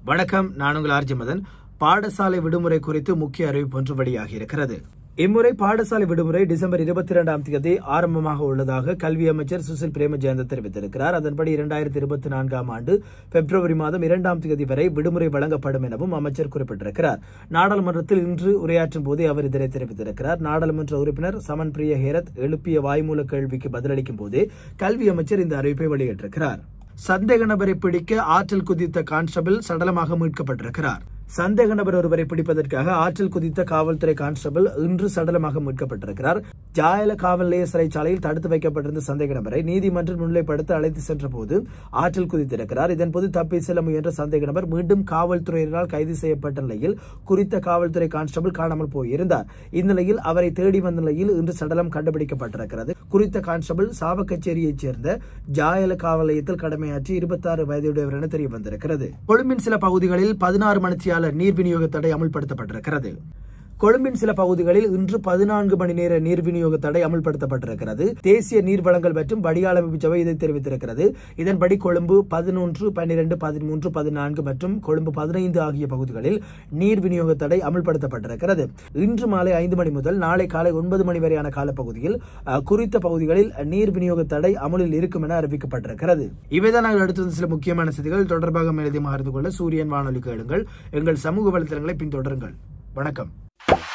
வணக்கம் நான் உங்கள் ஆர்ஜி மதன் பாடசாலை விடுமுறை குறித்து முக்கிய அறிவிப்பு ஒன்று வெளியாகி இருக்கிறது இம்முறை பாடசாலை விடுமுறை டிசம்பர் இருபத்தி இரண்டாம் தேதி ஆரம்பமாக உள்ளதாக கல்வி அமைச்சர் சுசில் பிரேமஜெயந்த தெரிவித்திருக்கிறார் அதன்படி இரண்டாயிரத்தி இருபத்தி நான்காம் ஆண்டு பிப்ரவரி மாதம் இரண்டாம் தேதி வரை விடுமுறை வழங்கப்படும் எனவும் அமைச்சர் குறிப்பிட்டிருக்கிறார் நாடாளுமன்றத்தில் இன்று உரையாற்றும் போதே அவர் இதனை தெரிவித்திருக்கிறார் நாடாளுமன்ற உறுப்பினர் சமன் பிரிய ஹேரத் எழுப்பிய வாய்மூல கேள்விக்கு பதிலளிக்கும் போதே கல்வி அமைச்சர் இந்த அறிவிப்பை வெளியிட்டிருக்கிறார் சந்தேக நபரை பிடிக்க ஆற்றல் குதித்த கான்ஸ்டபிள் சடலமாக மீட்கப்பட்டிருக்கிறார் சந்தேக நபர் ஒருவரை பிடிப்பதற்காக ஆற்றல் குதித்த காவல்துறை கான்ஸ்டபிள் இன்று சடலமாக மீட்கப்பட்டிருக்கிறார் ஜாயல காவல் நிலைய சிறைச்சாலையில் தடுத்து வைக்கப்பட்டிருந்த சந்தேக நபரை நீதிமன்றம் முன்னிலைப்படுத்த அழைத்து சென்ற போது ஆற்றல் குதித்திருக்கிறார் இதன்போது தப்பி செல்ல முயன்ற சந்தேக நபர் மீண்டும் காவல்துறையினரால் கைது செய்யப்பட்ட நிலையில் குறித்த காவல்துறை கான்ஸ்டபிள் காணாமல் போயிருந்தார் இந்நிலையில் அவரை தேடி வந்த நிலையில் இன்று சடலம் கண்டுபிடிக்கப்பட்டிருக்கிறது குறித்த கான்ஸ்டபிள் சாவக்கச்சேரியைச் சேர்ந்த ஜாயல காவல் நிலையத்தில் கடமையாற்றி இருபத்தி ஆறு வயதுடையவர் என தெரிய வந்திருக்கிறது கொழும்பின் சில பகுதிகளில் பதினாறு மணித்தியாளர் நீர் விநியோக தடை அமல்படுத்தப்பட்டிருக்கிறது கொழும்பின் சில பகுதிகளில் இன்று பதினான்கு மணி நேர நீர் விநியோக தடை அமல்படுத்தப்பட்டிருக்கிறது தேசிய நீர் வழங்கல் மற்றும் வடிகால் அமைப்பு சபை இதை தெரிவித்திருக்கிறது இதன்படி கொழும்பு பதினொன்று பன்னிரண்டு பதிமூன்று பதினான்கு மற்றும் கொழும்பு பதினைந்து ஆகிய பகுதிகளில் நீர் விநியோக தடை அமல்படுத்தப்பட்டிருக்கிறது இன்று மாலை ஐந்து மணி முதல் நாளை காலை ஒன்பது மணி வரையான காலப்பகுதியில் அஹ், குறித்த பகுதிகளில் நீர் விநியோக தடை அமலில் இருக்கும் என அறிவிக்கப்பட்டிருக்கிறது இவைதான் நாங்கள் அடுத்து வந்த சில முக்கியமான செய்திகள் தொடர்பாக மேலதிகமாக அறிந்து கொள்ள சூரியன் வானொலி கேளுங்கள் எங்கள் சமூக வலைத்தளங்களை பின்தொடருங்கள் வணக்கம்